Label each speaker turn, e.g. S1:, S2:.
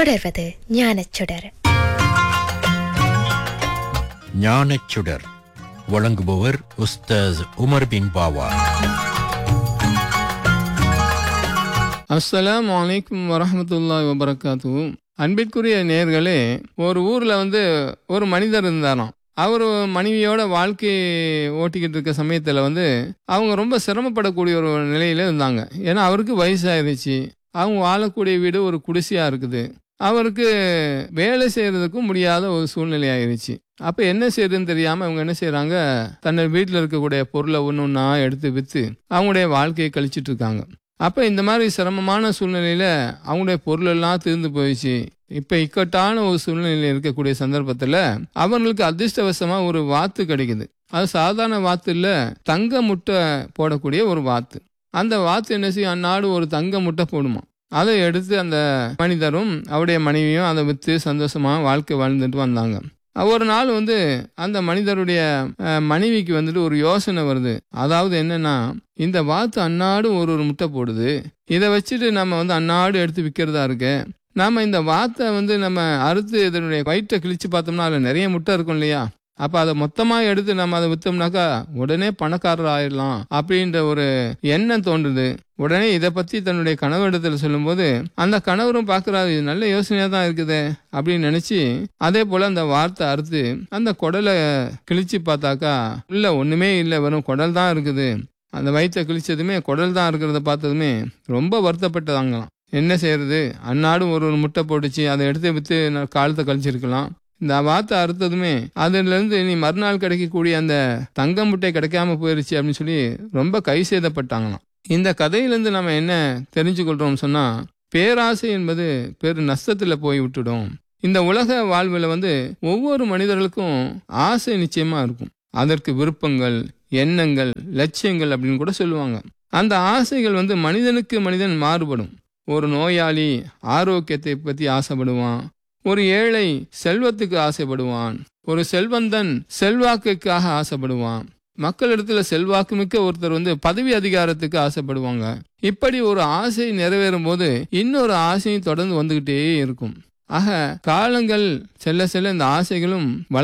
S1: தொடர்வது ஞானச்சுடர்
S2: ஞானச்சுடர் வழங்குபவர் உஸ்தாஸ் உமர் பின் பாவா
S3: அஸ்ஸலாமு அலைக்கும் வரஹ்மத்துல்லாஹி வபரகாத்து அன்பிற்குரிய நேர்களே ஒரு ஊரில் வந்து ஒரு மனிதர் இருந்தாராம் அவர் மனைவியோட வாழ்க்கை ஓட்டிக்கிட்டு இருக்க சமயத்தில் வந்து அவங்க ரொம்ப சிரமப்படக்கூடிய ஒரு நிலையில இருந்தாங்க ஏன்னா அவருக்கு வயசாயிருச்சு அவங்க வாழக்கூடிய வீடு ஒரு குடிசையாக இருக்குது அவருக்கு வேலை செய்கிறதுக்கும் முடியாத ஒரு சூழ்நிலை ஆயிருச்சு அப்போ என்ன செய்யுதுன்னு தெரியாமல் அவங்க என்ன செய்கிறாங்க தன்னை வீட்டில் இருக்கக்கூடிய பொருளை ஒன்று ஒன்றா எடுத்து விற்று அவங்களுடைய வாழ்க்கையை கழிச்சிட்டு இருக்காங்க அப்போ இந்த மாதிரி சிரமமான சூழ்நிலையில் அவங்களுடைய பொருள் எல்லாம் தீர்ந்து போயிடுச்சு இப்போ இக்கட்டான ஒரு சூழ்நிலையில் இருக்கக்கூடிய சந்தர்ப்பத்தில் அவங்களுக்கு அதிர்ஷ்டவசமாக ஒரு வாத்து கிடைக்குது அது சாதாரண வாத்து இல்லை தங்க முட்டை போடக்கூடிய ஒரு வாத்து அந்த வாத்து என்ன செய்யும் அந்நாடு ஒரு தங்க முட்டை போடுமா அதை எடுத்து அந்த மனிதரும் அவருடைய மனைவியும் அதை விற்று சந்தோஷமாக வாழ்க்கை வாழ்ந்துட்டு வந்தாங்க ஒரு நாள் வந்து அந்த மனிதருடைய அஹ், மனைவிக்கு வந்துட்டு ஒரு யோசனை வருது அதாவது என்னன்னா இந்த வாத்து அன்னாடு ஒரு ஒரு முட்டை போடுது இதை வச்சுட்டு நம்ம வந்து அன்னாடு எடுத்து விற்கிறதா இருக்கு நாம இந்த வாத்தை வந்து நம்ம அறுத்து இதனுடைய வயிற்றை கிழிச்சு பார்த்தோம்னா அதில் நிறைய முட்டை இருக்கும் இல்லையா அப்போ அதை மொத்தமாக எடுத்து நம்ம அதை விற்றோம்னாக்கா உடனே பணக்காரர் ஆயிடலாம் அப்படின்ற ஒரு எண்ணம் தோன்றுது உடனே இதை பற்றி தன்னுடைய கணவரிடத்தில் சொல்லும்போது அந்த கணவரும் பார்க்குறாரு இது நல்ல யோசனையாக தான் இருக்குது அப்படின்னு நினச்சி அதே போல் அந்த வார்த்தை அறுத்து அந்த குடலை கிழிச்சு பார்த்தாக்கா உள்ள ஒன்றுமே இல்லை வெறும் குடல் தான் இருக்குது அந்த வயிற்றை கிழிச்சதுமே குடல் தான் இருக்கிறத பார்த்ததுமே ரொம்ப வருத்தப்பட்டதாங்களாம் என்ன செய்யறது அன்னாடும் ஒரு ஒரு முட்டை போட்டுச்சு அதை எடுத்து விற்று காலத்தை கழிச்சிருக்கலாம் இந்த வார்த்தை அறுத்ததுமே அதுலேருந்து நீ மறுநாள் கிடைக்கக்கூடிய அந்த தங்க முட்டை கிடைக்காம போயிருச்சு அப்படின்னு சொல்லி ரொம்ப கை சேதப்பட்டாங்களாம் இந்த கதையிலேருந்து நம்ம என்ன தெரிஞ்சுக்கொள்றோம் சொன்னா பேராசை என்பது பெரு நஷ்டத்தில் போய் விட்டுடும் இந்த உலக வாழ்வில் வந்து ஒவ்வொரு மனிதர்களுக்கும் ஆசை நிச்சயமா இருக்கும் அதற்கு விருப்பங்கள் எண்ணங்கள் லட்சியங்கள் அப்படின்னு கூட சொல்லுவாங்க அந்த ஆசைகள் வந்து மனிதனுக்கு மனிதன் மாறுபடும் ஒரு நோயாளி ஆரோக்கியத்தை பற்றி ஆசைப்படுவான் ஒரு ஏழை செல்வத்துக்கு ஆசைப்படுவான் ஒரு செல்வந்தன் செல்வாக்குக்காக ஆசைப்படுவான் மக்களிடத்துல செல்வாக்கு மிக்க ஒருத்தர் வந்து பதவி அதிகாரத்துக்கு ஆசைப்படுவாங்க இப்படி ஒரு ஆசை நிறைவேறும் போது இன்னொரு ஆசையும் தொடர்ந்து வந்துகிட்டே இருக்கும் ஆக காலங்கள் செல்ல செல்ல இந்த ஆசைகளும் வள